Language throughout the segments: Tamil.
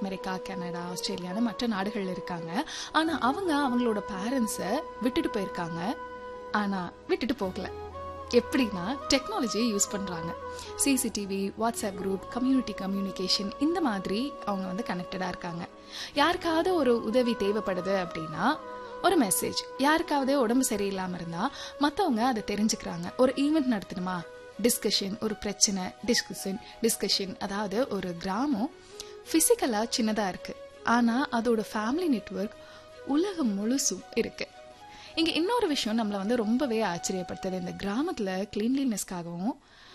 அமெரிக்கா கனடா ஆஸ்திரேலியான்னு மற்ற நாடுகள்ல இருக்காங்க ஆனா அவங்க அவங்களோட பேரண்ட்ஸை விட்டுட்டு போயிருக்காங்க ஆனா விட்டுட்டு போகல எப்படின்னா டெக்னாலஜியை யூஸ் பண்றாங்க CCTV WhatsApp group community communication இந்த மாதிரி அவங்க வந்து கனெக்டடா இருக்காங்க யாருக்காவது ஒரு உதவி தேவைப்படுது அப்படின்னா ஒரு மெசேஜ் யாருக்காவது உடம்பு சரியில்லாம இருந்தா மத்தவங்க அதை தெரிஞ்சுக்கிறாங்க ஒரு ஈவெண்ட் நடத்தணுமா டிஸ்கஷன் ஒரு பிரச்சனை டிஸ்கஷன் டிஸ்கஷன் அதாவது ஒரு கிராமம் பிசிக்கலா சின்னதா இருக்கு ஆனா அதோட ஃபேமிலி நெட்வொர்க் உலகம் முழுசும் இருக்கு இங்க இன்னொரு விஷயம் நம்மள வந்து ரொம்பவே ஆச்சரியப்படுத்துது இந்த கிராமத்துல கிளீன்லினஸ்க்காகவும்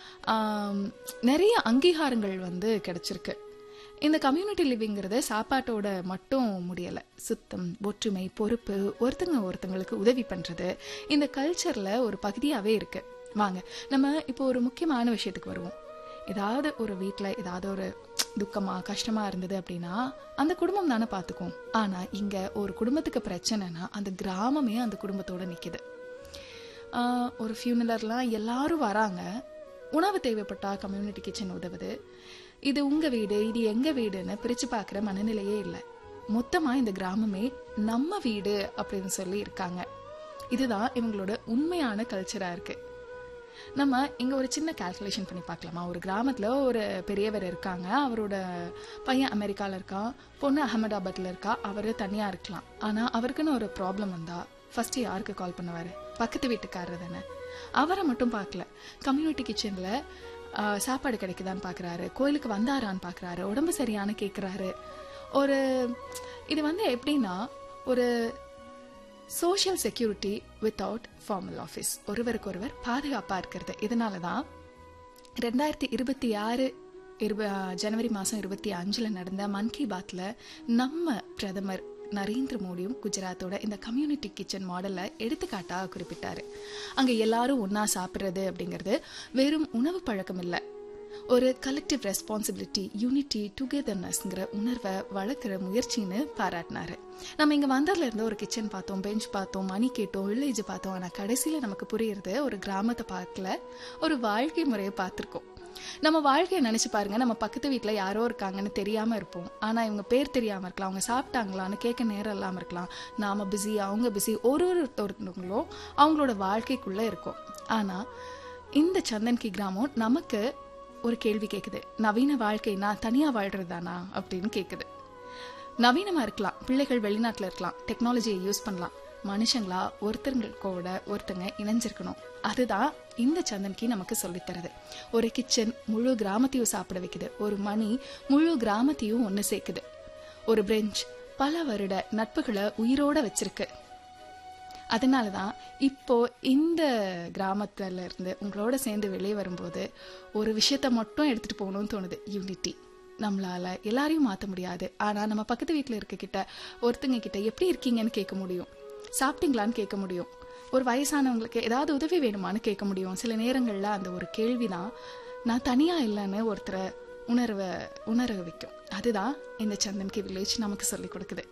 நிறைய அங்கீகாரங்கள் வந்து கிடைச்சிருக்கு இந்த கம்யூனிட்டி லிவிங்கிறது சாப்பாட்டோட மட்டும் முடியல சுத்தம் ஒற்றுமை பொறுப்பு ஒருத்தங்க ஒருத்தங்களுக்கு உதவி பண்றது இந்த கல்ச்சர்ல ஒரு பகுதியாவே இருக்கு வாங்க நம்ம இப்போ ஒரு முக்கியமான விஷயத்துக்கு வருவோம் ஏதாவது ஒரு வீட்ல ஏதாவது ஒரு துக்கமா கஷ்டமா இருந்தது அப்படின்னா அந்த குடும்பம் தானே பாத்துக்கும் ஆனா இங்க ஒரு குடும்பத்துக்கு பிரச்சனைனா அந்த கிராமமே அந்த குடும்பத்தோட நிக்குது ஆஹ் ஒரு ஃபியூனலர்லாம் எல்லாரும் வராங்க உணவு தேவைப்பட்டா கம்யூனிட்டி கிச்சன் உதவுது இது உங்க வீடு இது எங்க வீடுன்னு பிரிச்சு பார்க்குற மனநிலையே இல்லை மொத்தமா இந்த கிராமமே நம்ம வீடு அப்படின்னு சொல்லி இருக்காங்க இதுதான் இவங்களோட உண்மையான கல்ச்சரா இருக்கு நம்ம இங்க ஒரு சின்ன கால்குலேஷன் பண்ணி பார்க்கலாமா ஒரு கிராமத்துல ஒரு பெரியவர் இருக்காங்க அவரோட பையன் அமெரிக்கால இருக்கான் பொண்ணு அகமதாபாத்ல இருக்கா அவரு தனியா இருக்கலாம் ஆனா அவருக்குன்னு ஒரு ப்ராப்ளம் வந்தா ஃபர்ஸ்ட் யாருக்கு கால் பண்ணுவாரு பக்கத்து வீட்டுக்காரர் தானே அவரை மட்டும் பார்க்கல கம்யூனிட்டி கிச்சன்ல சாப்பாடு கிடைக்குதான்னு பாக்குறாரு கோயிலுக்கு வந்தாரான்னு பாக்குறாரு உடம்பு சரியானு கேக்குறாரு ஒரு இது வந்து எப்படின்னா ஒரு social security without formal office ஒருவருக்கு ஒருவர் பாதுகாப்பா இருக்கிறது இதனால தான் ரெண்டாயிரத்தி இருபத்தி ஆறு இருப ஜனவரி மாதம் இருபத்தி அஞ்சில் நடந்த மன் கி பாத்தில் நம்ம பிரதமர் நரேந்திர மோடியும் குஜராத்தோட இந்த கம்யூனிட்டி கிச்சன் மாடலை எடுத்துக்காட்டாக குறிப்பிட்டாரு அங்கே எல்லாரும் ஒன்றா சாப்பிட்றது அப்படிங்கிறது வெறும் உணவு பழக்கம் இல்லை ஒரு கலெக்டிவ் ரெஸ்பான்சிபிலிட்டி யூனிட்டி டுகெதர்னஸ்ங்கிற உணர்வை வளர்க்குற முயற்சின்னு பாராட்டினாரு நம்ம இங்க வந்ததுல இருந்து ஒரு கிச்சன் பார்த்தோம் பெஞ்ச் பார்த்தோம் மணி கேட்டோம் வில்லேஜ் பார்த்தோம் ஆனா கடைசியில நமக்கு புரியுறது ஒரு கிராமத்தை பார்க்கல ஒரு வாழ்க்கை முறையை பார்த்துருக்கோம் நம்ம வாழ்க்கையை நினைச்சு பாருங்க நம்ம பக்கத்து வீட்டுல யாரோ இருக்காங்கன்னு தெரியாம இருப்போம் ஆனா இவங்க பேர் தெரியாம இருக்கலாம் அவங்க சாப்பிட்டாங்களான்னு கேட்க நேரம் இல்லாம இருக்கலாம் நாம பிஸி அவங்க பிஸி ஒரு ஒருத்தவங்களும் அவங்களோட வாழ்க்கைக்குள்ள இருக்கும் ஆனா இந்த சந்தன்கி கிராமம் நமக்கு ஒரு கேள்வி கேக்குது நவீன வாழ்க்கைனா தனியா வாழ்றதுதானா அப்படின்னு கேக்குது நவீனமா இருக்கலாம் பிள்ளைகள் வெளிநாட்டுல இருக்கலாம் டெக்னாலஜியை யூஸ் பண்ணலாம் மனுஷங்களா ஒருத்தங்களோட ஒருத்தங்க இணைஞ்சிருக்கணும் அதுதான் இந்த சந்தன்கி நமக்கு சொல்லித் தருது ஒரு கிச்சன் முழு கிராமத்தையும் சாப்பிட வைக்குது ஒரு மணி முழு கிராமத்தையும் ஒண்ணு சேர்க்குது ஒரு பிரெஞ்ச் பல வருட நட்புகளை உயிரோட வச்சிருக்கு அதனாலதான் இப்போ இந்த கிராமத்துல இருந்து உங்களோட சேர்ந்து வெளியே வரும்போது ஒரு விஷயத்த மட்டும் எடுத்துட்டு போகணும்னு தோணுது யூனிட்டி நம்மளால எல்லாரையும் மாத்த முடியாது ஆனா நம்ம பக்கத்து வீட்டுல இருக்க கிட்ட ஒருத்தங்க கிட்ட எப்படி இருக்கீங்கன்னு கேட்க முடியும் சாப்பிட்டீங்களான்னு கேட்க முடியும் ஒரு வயசானவங்களுக்கு ஏதாவது உதவி வேணுமான்னு கேட்க முடியும் சில நேரங்கள்ல அந்த ஒரு கேள்விதான் நான் தனியா இல்லைன்னு ஒருத்தரை உணர்வ உணர வைக்கும் அதுதான் இந்த சந்தன்கி வில்லேஜ் நமக்கு சொல்லி கொடுக்குது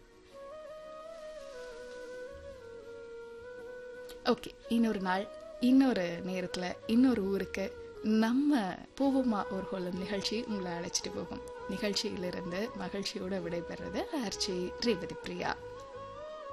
ஓகே இன்னொரு நாள் இன்னொரு நேரத்துல இன்னொரு ஊருக்கு நம்ம போவோமா ஒரு ஹோலம் நிகழ்ச்சி உங்களை அழைச்சிட்டு போகும் நிகழ்ச்சியிலிருந்து மகிழ்ச்சியோட விடைபெறது ஆர்ச்சி ரேவதி பிரியா